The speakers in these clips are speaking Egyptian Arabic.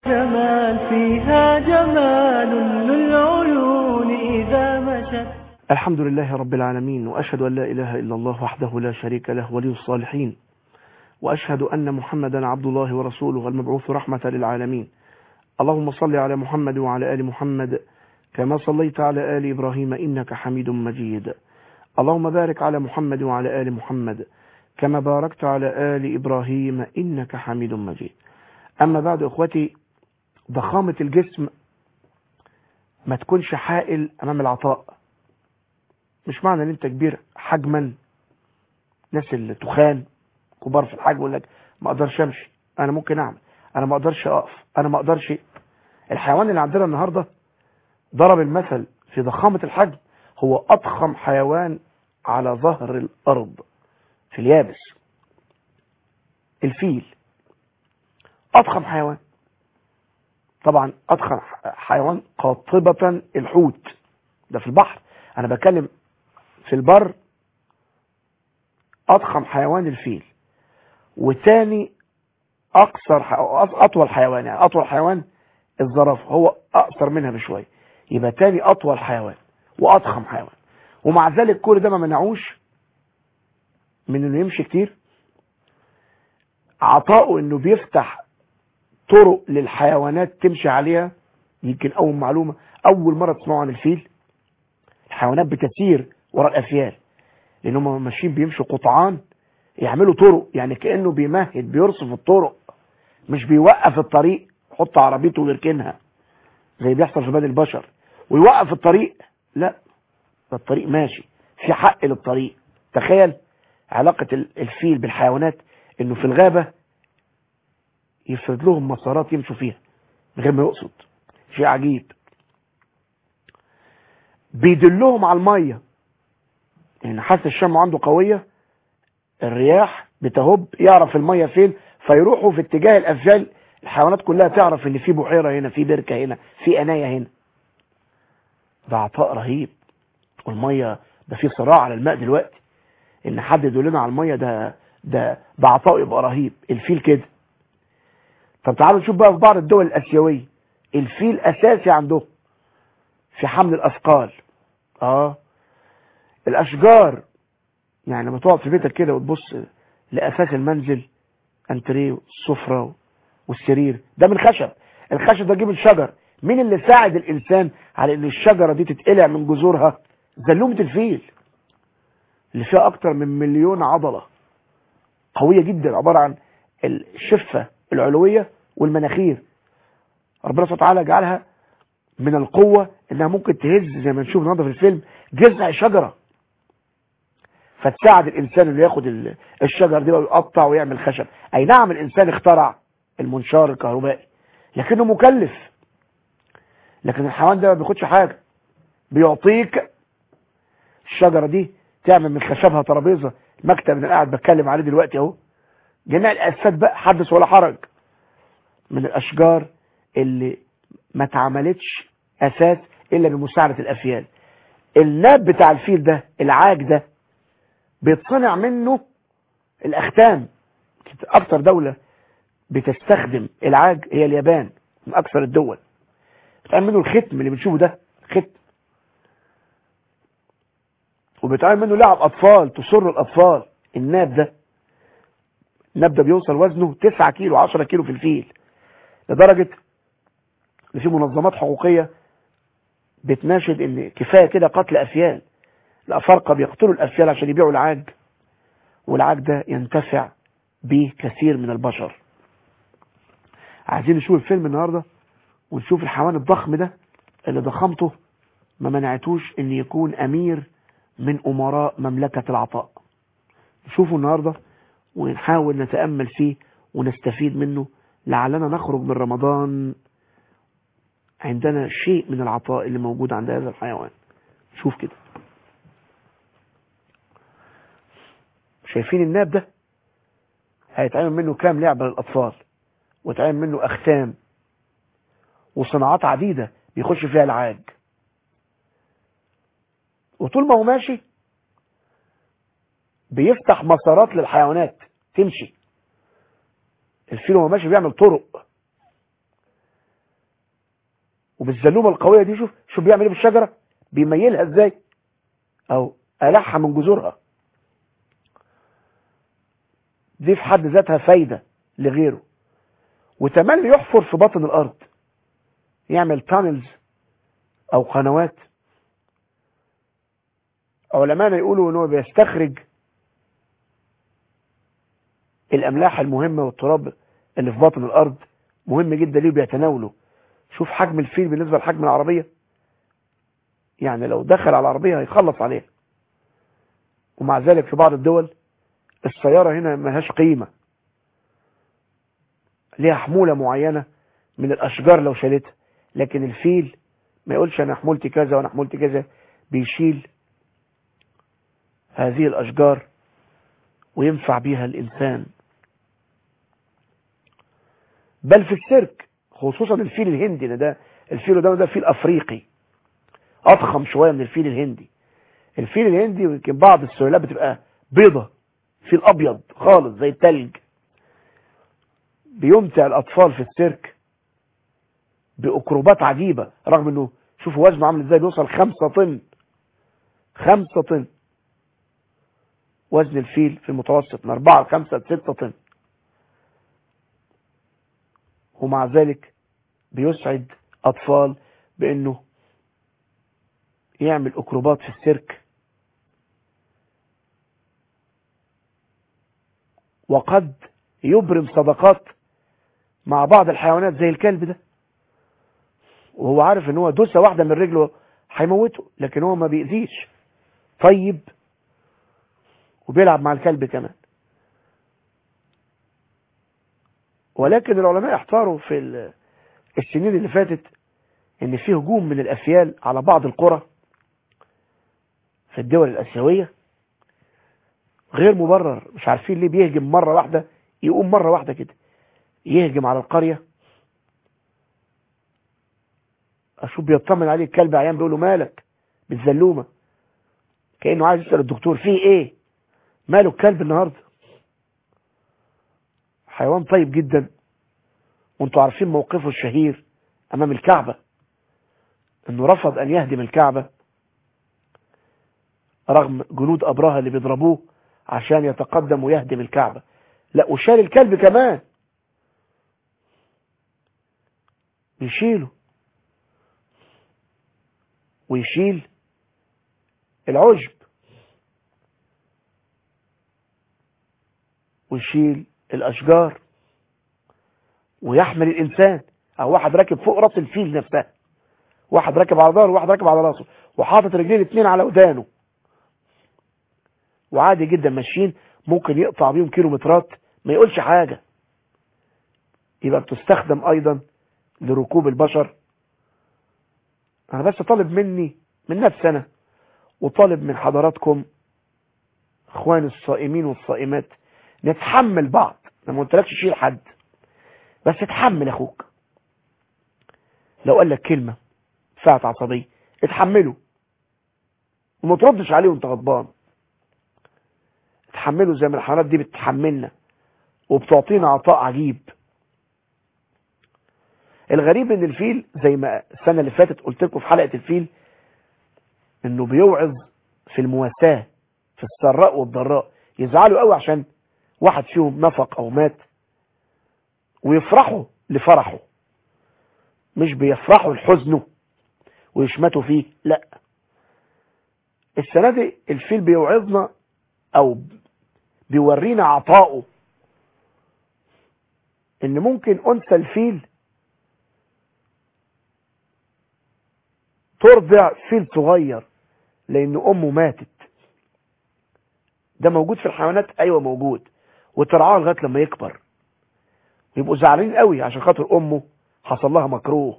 جمال فيها جمال للعيون إذا مشت الحمد لله رب العالمين وأشهد أن لا إله إلا الله وحده لا شريك له ولي الصالحين وأشهد أن محمدا عبد الله ورسوله المبعوث رحمة للعالمين اللهم صل على محمد وعلى آل محمد كما صليت على آل إبراهيم إنك حميد مجيد اللهم بارك على محمد وعلى آل محمد كما باركت على آل إبراهيم إنك حميد مجيد أما بعد أخوتي ضخامة الجسم ما تكونش حائل أمام العطاء مش معنى ان انت كبير حجما ناس اللي تخان كبار في الحجم يقول لك ما اقدرش امشي انا ممكن اعمل انا ما اقدرش اقف انا ما اقدرش الحيوان اللي عندنا النهارده ضرب المثل في ضخامة الحجم هو اضخم حيوان على ظهر الارض في اليابس الفيل اضخم حيوان طبعا اضخم حيوان قاطبة الحوت ده في البحر انا بتكلم في البر اضخم حيوان الفيل وتاني اقصر ح... اطول حيوان يعني اطول حيوان الزرافه هو اقصر منها بشويه يبقى تاني اطول حيوان واضخم حيوان ومع ذلك كل ده ما منعوش من انه يمشي كتير عطاؤه انه بيفتح طرق للحيوانات تمشي عليها يمكن اول معلومه اول مره تسمعوا عن الفيل الحيوانات بتسير وراء الافيال لان هم ماشيين بيمشوا قطعان يعملوا طرق يعني كانه بيمهد بيرصف الطرق مش بيوقف الطريق يحط عربيته ويركنها زي بيحصل في بني البشر ويوقف الطريق لا ده الطريق ماشي في حق للطريق تخيل علاقة الفيل بالحيوانات انه في الغابة يفرد لهم مسارات يمشوا فيها من غير ما يقصد شيء عجيب بيدلهم على المية يعني حاسة الشم عنده قوية الرياح بتهب يعرف المية فين فيروحوا في اتجاه الأفجال الحيوانات كلها تعرف ان في بحيرة هنا في بركة هنا في أناية هنا ده عطاء رهيب والمية ده في صراع على الماء دلوقتي ان حد يدلنا على المية ده ده ده عطاء يبقى رهيب الفيل كده طب تعالوا نشوف بقى في بعض الدول الآسيوية الفيل أساسي عندهم في حمل الأثقال اه الأشجار يعني لما تقعد في بيتك كده وتبص لأساس المنزل أنتريه والسفرة والسرير ده من خشب الخشب ده جه من شجر مين اللي ساعد الإنسان على إن الشجرة دي تتقلع من جذورها زلومة الفيل اللي فيها أكتر من مليون عضلة قوية جدا عبارة عن الشفة العلوية والمناخير ربنا سبحانه وتعالى جعلها من القوة انها ممكن تهز زي ما نشوف النهارده في الفيلم جذع شجرة فتساعد الانسان انه ياخد الشجر دي ويقطع ويعمل خشب اي نعم الانسان اخترع المنشار الكهربائي لكنه مكلف لكن الحيوان ده ما بياخدش حاجة بيعطيك الشجرة دي تعمل من خشبها ترابيزة المكتب اللي قاعد بتكلم عليه دلوقتي اهو جميع الاساسات بقى حدث ولا حرج من الاشجار اللي ما اتعملتش اساس الا بمساعدة الافيال الناب بتاع الفيل ده العاج ده بيتصنع منه الاختام اكتر دولة بتستخدم العاج هي اليابان من اكثر الدول بتعمل منه الختم اللي بنشوفه ده ختم وبيتعمل منه لعب اطفال تسر الاطفال الناب ده الناب ده بيوصل وزنه 9 كيلو 10 كيلو في الفيل لدرجة ان في منظمات حقوقية بتناشد ان كفاية كده قتل افيال الافارقة بيقتلوا الافيال عشان يبيعوا العاج والعاج ده ينتفع به كثير من البشر عايزين نشوف الفيلم النهاردة ونشوف الحيوان الضخم ده اللي ضخامته ما منعتوش ان يكون امير من امراء مملكة العطاء نشوفه النهاردة ونحاول نتأمل فيه ونستفيد منه لعلنا نخرج من رمضان عندنا شيء من العطاء اللي موجود عند هذا الحيوان شوف كده شايفين الناب ده هيتعمل منه كام لعبة للأطفال ويتعمل منه أختام وصناعات عديدة بيخش فيها العاج وطول ما هو ماشي بيفتح مسارات للحيوانات تمشي الفيل وهو ماشي بيعمل طرق وبالزلومه القويه دي شوف شوف بيعمل ايه بالشجره بيميلها ازاي او قلعها من جذورها دي في حد ذاتها فايده لغيره وتملي يحفر في باطن الارض يعمل تانلز او قنوات علماءنا يقولوا ان هو بيستخرج الاملاح المهمه والتراب اللي في باطن الارض مهم جدا ليه بيتناوله شوف حجم الفيل بالنسبه لحجم العربيه يعني لو دخل على العربيه هيخلص عليها ومع ذلك في بعض الدول السياره هنا ملهاش قيمه ليها حموله معينه من الاشجار لو شالتها لكن الفيل ما يقولش انا حمولتي كذا وانا حمولتي كذا بيشيل هذه الاشجار وينفع بيها الانسان بل في السيرك خصوصا الفيل الهندي ده الفيل ده ده فيل افريقي اضخم شويه من الفيل الهندي الفيل الهندي يمكن بعض السلالات بتبقى بيضه فيل ابيض خالص زي التلج بيمتع الاطفال في السيرك باكروبات عجيبه رغم انه شوفوا وزنه عامل ازاي بيوصل خمسة طن خمسة طن وزن الفيل في المتوسط من أربعة لخمسة لستة طن ومع ذلك بيسعد أطفال بأنه يعمل أكروبات في السيرك وقد يبرم صداقات مع بعض الحيوانات زي الكلب ده وهو عارف ان هو دوسة واحدة من رجله هيموته لكن هو ما بيأذيش طيب وبيلعب مع الكلب كمان ولكن العلماء احتاروا في السنين اللي فاتت ان في هجوم من الافيال على بعض القرى في الدول الاسيوية غير مبرر مش عارفين ليه بيهجم مرة واحدة يقوم مرة واحدة كده يهجم على القرية اشوف بيطمن عليه الكلب عيان بيقول له مالك بالزلومة كأنه عايز يسأل الدكتور فيه ايه ماله الكلب النهاردة حيوان طيب جدا وانتوا عارفين موقفه الشهير امام الكعبة انه رفض ان يهدم الكعبة رغم جنود ابرهة اللي بيضربوه عشان يتقدم ويهدم الكعبة لا وشال الكلب كمان يشيله ويشيل العجب ويشيل الاشجار ويحمل الانسان او واحد راكب فوق راس الفيل نفسها واحد راكب على ظهره وواحد راكب على راسه وحاطط رجلين الاثنين على ودانه وعادي جدا ماشيين ممكن يقطع بيهم كيلومترات ما يقولش حاجة يبقى بتستخدم ايضا لركوب البشر انا بس طالب مني من نفسي انا وطالب من حضراتكم اخواني الصائمين والصائمات نتحمل بعض انا ما قلتلكش شيل حد بس اتحمل اخوك لو قال لك كلمه فات عصبيه اتحمله وما تردش عليه وانت غضبان اتحمله زي ما الحيوانات دي بتحملنا وبتعطينا عطاء عجيب الغريب ان الفيل زي ما السنه اللي فاتت قلت لكم في حلقه الفيل انه بيوعظ في المواساه في السراء والضراء يزعلوا قوي عشان واحد فيهم نفق او مات ويفرحوا لفرحه مش بيفرحوا لحزنه ويشمتوا فيه لا السنة دي الفيل بيوعظنا او بيورينا عطائه ان ممكن انثى الفيل ترضع فيل صغير لان امه ماتت ده موجود في الحيوانات ايوه موجود وترعاه لغايه لما يكبر يبقوا زعلانين قوي عشان خاطر امه حصل لها مكروه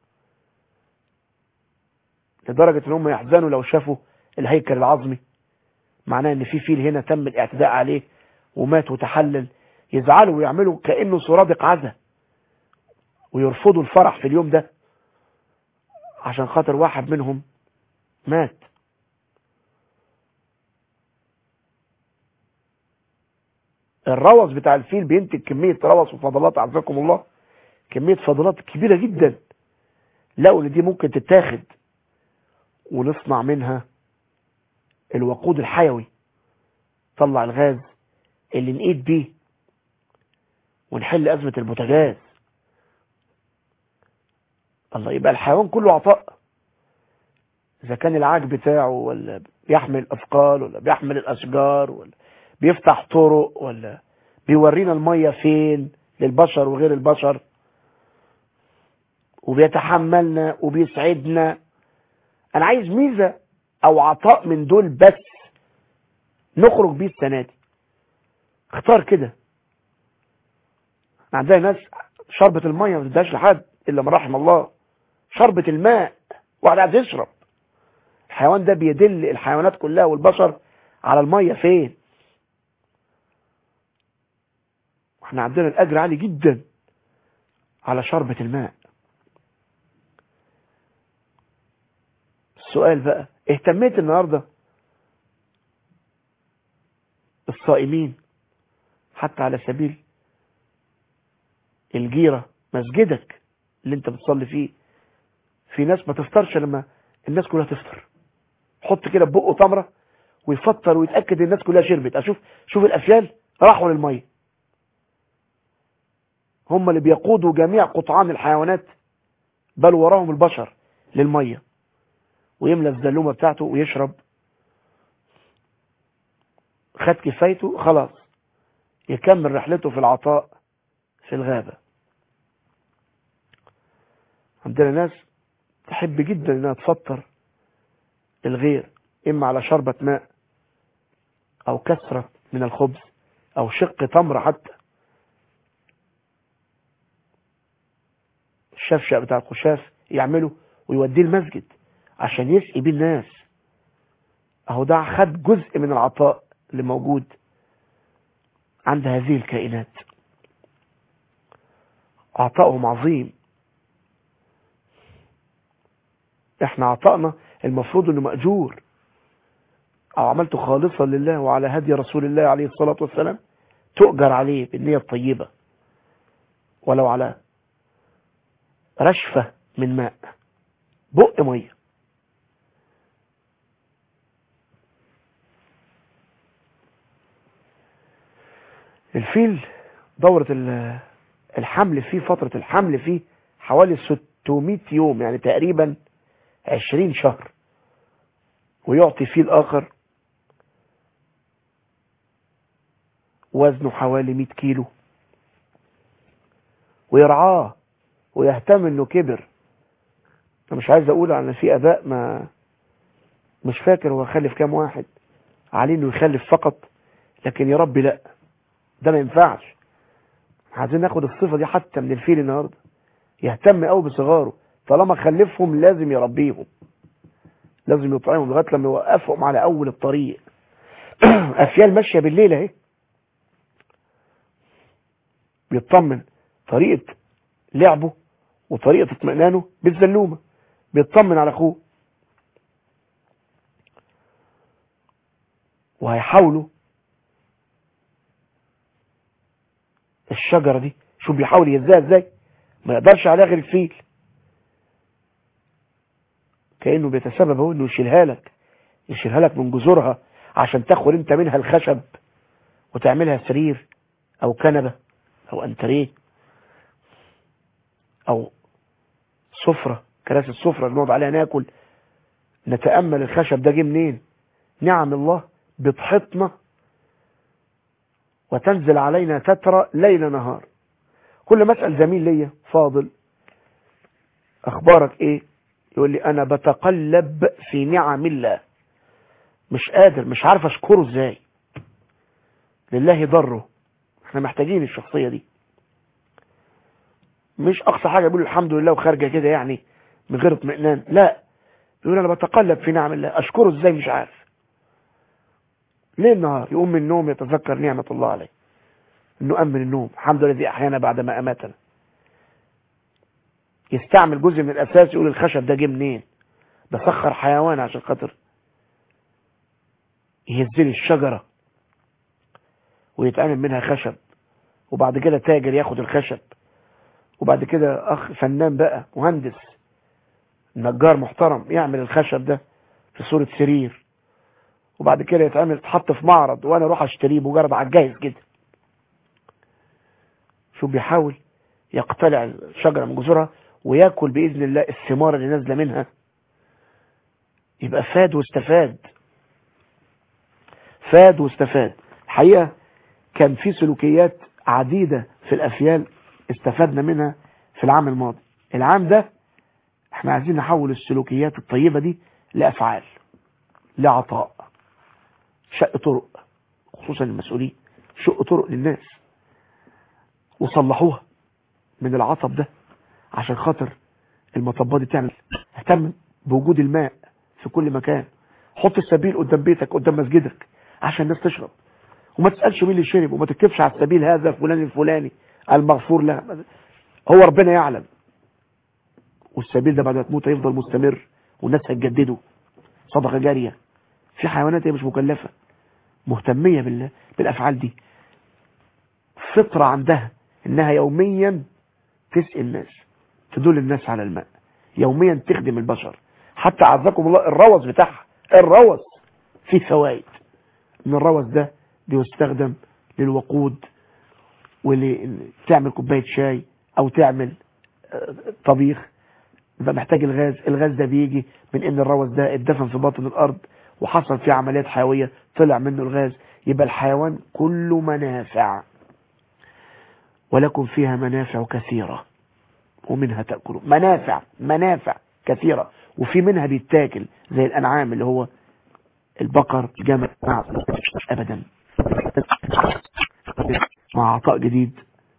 لدرجة ان هم يحزنوا لو شافوا الهيكل العظمي معناه ان في فيل هنا تم الاعتداء عليه ومات وتحلل يزعلوا ويعملوا كأنه سرادق عزا ويرفضوا الفرح في اليوم ده عشان خاطر واحد منهم مات الروث بتاع الفيل بينتج كمية روث وفضلات عزكم الله كمية فضلات كبيرة جدا لقوا ان دي ممكن تتاخد ونصنع منها الوقود الحيوي طلع الغاز اللي نقيد بيه ونحل أزمة البوتاجاز الله يبقى الحيوان كله عطاء إذا كان العاج بتاعه ولا بيحمل أثقال ولا بيحمل الأشجار ولا بيفتح طرق ولا بيورينا المية فين للبشر وغير البشر وبيتحملنا وبيسعدنا أنا عايز ميزة أو عطاء من دول بس نخرج بيه السنة دي اختار كده عندنا ناس شربة المية ما تديهاش لحد إلا من رحم الله شربة الماء واحد قاعد يشرب الحيوان ده بيدل الحيوانات كلها والبشر على المية فين واحنا عندنا الأجر عالي جدا على شربة الماء السؤال بقى اهتميت النهاردة الصائمين حتى على سبيل الجيرة مسجدك اللي انت بتصلي فيه في ناس ما تفطرش لما الناس كلها تفطر حط كده بقه تمرة ويفطر ويتأكد الناس كلها شربت اشوف شوف الافيال راحوا للمية هم اللي بيقودوا جميع قطعان الحيوانات بل وراهم البشر للمية ويملى الزلومة بتاعته ويشرب خد كفايته خلاص يكمل رحلته في العطاء في الغابة عندنا ناس تحب جدا انها تفطر الغير اما على شربة ماء او كسرة من الخبز او شق تمر حتى الشفشق بتاع الخشاف يعمله ويوديه المسجد عشان يسقي بيه الناس اهو ده خد جزء من العطاء اللي موجود عند هذه الكائنات عطائهم عظيم احنا عطائنا المفروض انه مأجور او عملته خالصا لله وعلى هدي رسول الله عليه الصلاة والسلام تؤجر عليه بالنية الطيبة ولو على رشفة من ماء بق مية الفيل دورة الحمل فيه فترة الحمل فيه حوالي 600 يوم يعني تقريبا 20 شهر ويعطي فيه الآخر وزنه حوالي 100 كيلو ويرعاه ويهتم انه كبر انا مش عايز اقول ان في اباء ما مش فاكر هو خلف كام واحد عليه انه يخلف فقط لكن يا رب لا ده ما ينفعش عايزين ناخد الصفة دي حتى من الفيل النهاردة يهتم قوي بصغاره طالما خلفهم لازم يربيهم لازم يطعمهم لغايه لما يوقفهم على اول الطريق افيال ماشيه بالليل اهي بيطمن طريقه لعبه وطريقه اطمئنانه بالزلومه بيطمن على اخوه وهيحاولوا الشجره دي شوف بيحاول يهزها ازاي ما يقدرش عليها غير الفيل كأنه بيتسبب هو انه يشيلها لك يشيلها لك من جذورها عشان تاخد انت منها الخشب وتعملها سرير او كنبة او انتريه او سفرة كراسي السفرة اللي نقعد عليها ناكل نتأمل الخشب ده جه منين نعم الله بتحطنا وتنزل علينا تترى ليل نهار كل ما اسال زميل ليا فاضل اخبارك ايه يقول لي انا بتقلب في نعم الله مش قادر مش عارف اشكره ازاي لله ضره احنا محتاجين الشخصية دي مش اقصى حاجة يقول الحمد لله وخارجة كده يعني من غير اطمئنان لا يقول انا بتقلب في نعم الله اشكره ازاي مش عارف ليه النهار يقوم من النوم يتذكر نعمة الله عليه انه امن النوم الحمد لله الذي احيانا بعد ما اماتنا يستعمل جزء من الاساس يقول الخشب ده جه منين بسخر حيوان عشان خاطر يهزلي الشجرة ويتعمل منها خشب وبعد كده تاجر ياخد الخشب وبعد كده اخ فنان بقى مهندس نجار محترم يعمل الخشب ده في صورة سرير وبعد كده يتعمل يتحط في معرض وانا اروح اشتريه مجرد على الجاهز كده شو بيحاول يقتلع الشجرة من جذورها وياكل بإذن الله الثمار اللي نازلة منها يبقى فاد واستفاد فاد واستفاد الحقيقة كان في سلوكيات عديدة في الأفيال استفدنا منها في العام الماضي العام ده احنا عايزين نحول السلوكيات الطيبة دي لأفعال لعطاء شق طرق خصوصا المسؤولين شق طرق للناس وصلحوها من العطب ده عشان خاطر المطبات دي تعمل اهتم بوجود الماء في كل مكان حط السبيل قدام بيتك قدام مسجدك عشان الناس تشرب وما تسألش مين اللي شرب وما تكتبش على السبيل هذا فلان الفلاني المغفور له هو ربنا يعلم والسبيل ده بعد ما تموت هيفضل مستمر والناس هتجدده صدقة جارية في حيوانات هي مش مكلفة مهتمية بال... بالأفعال دي فطرة عندها انها يوميا تسقي الناس تدل الناس على الماء يوميا تخدم البشر حتى عزكم الله الروث بتاعها الروث فيه فوائد ان الروث ده بيستخدم للوقود ولتعمل كوباية شاي او تعمل طبيخ يبقى محتاج الغاز الغاز ده بيجي من ان الروث ده اتدفن في باطن الارض وحصل فيه عمليات حيوية طلع منه الغاز يبقى الحيوان كله منافع ولكم فيها منافع كثيرة ومنها تأكلون منافع منافع كثيرة وفي منها بيتاكل زي الأنعام اللي هو البقر الجمل أبدا مع عطاء جديد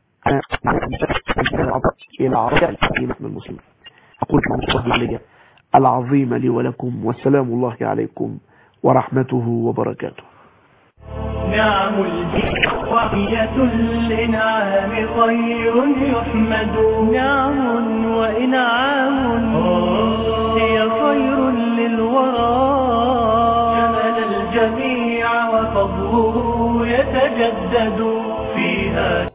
إلى عطاء الحكيمة من المسلمين أقول لكم الله العظيم لي ولكم والسلام الله عليكم ورحمته وبركاته نعم الجيل وهي الإنعام خير يحمد نعم وإنعام هي خير للورى شمل الجميع وفضله يتجدد فيها